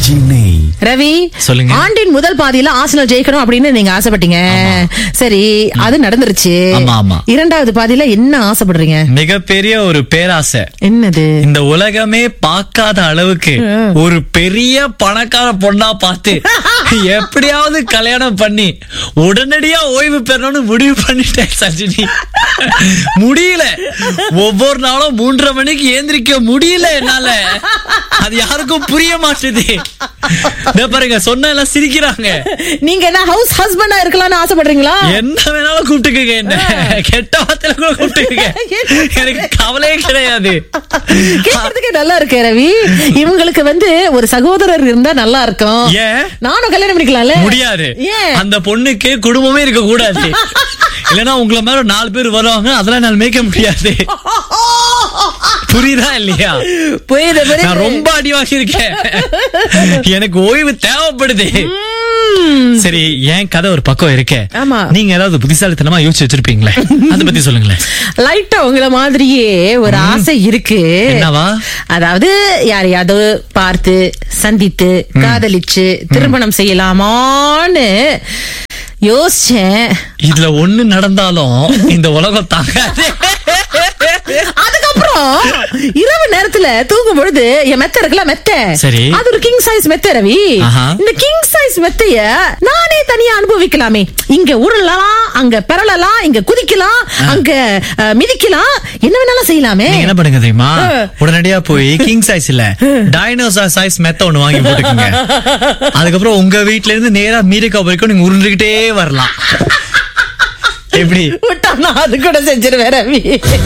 சென்னை ரவி சொல்லுங்க. ஆண்டின் முதல் பாதியில ஆசனம் ஜெயிக்கணும் அப்படின்னு நீங்க ஆசைப்பட்டீங்க சரி அது நடந்துருச்சு ஆமா, ஆமா. இரண்டாவது பாதியில என்ன ஆசைப்படுறீங்க மிகப்பெரிய ஒரு பேராசை என்னது இந்த உலகமே பார்க்காத அளவுக்கு ஒரு பெரிய பணக்கார பொண்ணா பார்த்து எப்படியாவது கல்யாணம் பண்ணி உடனடியா ஓய்வு பெறணும்னு முடிவு பண்ணிட்டேன் சஜினி முடியல ஒவ்வொரு நாளும் மூன்றரை மணிக்கு ஏந்திரிக்க முடியல என்னால அது யாருக்கும் புரிய மாட்டுது இதோ பாருங்க சொன்ன எல்லாம் சிரிக்கிறாங்க நீங்க என்ன ஹவுஸ் ஹஸ்பண்டா இருக்கலாம்னு ஆசைப்படுறீங்களா என்ன வேணாலும் கூப்பிட்டுக்குங்க என்ன கெட்ட வார்த்தையில கூட கூப்பிட்டுக்குங்க எனக்கு கவலையே கிடையாது கேட்கறதுக்கே நல்லா இருக்கு ரவி இவங்களுக்கு வந்து ஒரு சகோதரர் இருந்தா நல்லா இருக்கும் ஏன் நானும் கல்யாணம் பண்ணிக்கலாம்ல முடியாது ஏன் அந்த பொண்ணுக்கு குடும்பமே இருக்க கூடாது இல்லனா உங்களை மேல நாலு பேர் வருவாங்க அதெல்லாம் நான் மேய்க்க முடியாது புரியுதா இல்லையா புரியுது புரியுது. நான் ரொம்ப அடிவாசி இருக்கேன் எனக்கு ஓய்வு தேவைப்படுது சரி என் கதை ஒரு பக்கம் இருக்கே ஆமா. நீங்க ஏதாவது புத்திசாலித்தனமா யோசிச்சு வச்சிருப்பீங்களே அத பத்தி சொல்லுங்களேன் லைட்டா உங்கள மாதிரியே ஒரு ஆசை இருக்கு என்னவா? அதாவது யாரையாவது பார்த்து சந்தித்து காதலிச்சு திருமணம் செய்யலாமான்னு யோசிச்சேன் இதுல ஒண்ணு நடந்தாலும் இந்த உலகம் தாங்காது அதுக்கப்புறம் இரவு நேரத்துல தூங்கும் பொழுது என் மெத்த இருக்குல்ல மெத்த சரி. அது ஒரு கிங் சைஸ் மெத்த ரவி ஆஹா. இந்த கிங் சைஸ் மெத்தைய நானே தனியா அனுபவிக்கலாமே இங்க உருளலாம் அங்க பெறலாம் இங்க குதிக்கலாம் அங்க அஹ், மிதிக்கலாம் என்ன வேணாலும் செய்யலாமே நீங்க என்ன பண்ணுங்க தெரியுமா உடனடியா போய் கிங் சைஸ் இல்ல டைனோசார் சைஸ் மெத்த ஒண்ணு வாங்கி போட்டுக்கோங்க அதுக்கப்புறம் உங்க வீட்ல இருந்து நேரா மீரிக்கா வரைக்கும் நீங்க உருண்டுகிட்டே வரலாம் எப்படி விட்டா நான் அது கூட செஞ்சிருவேன் ரவி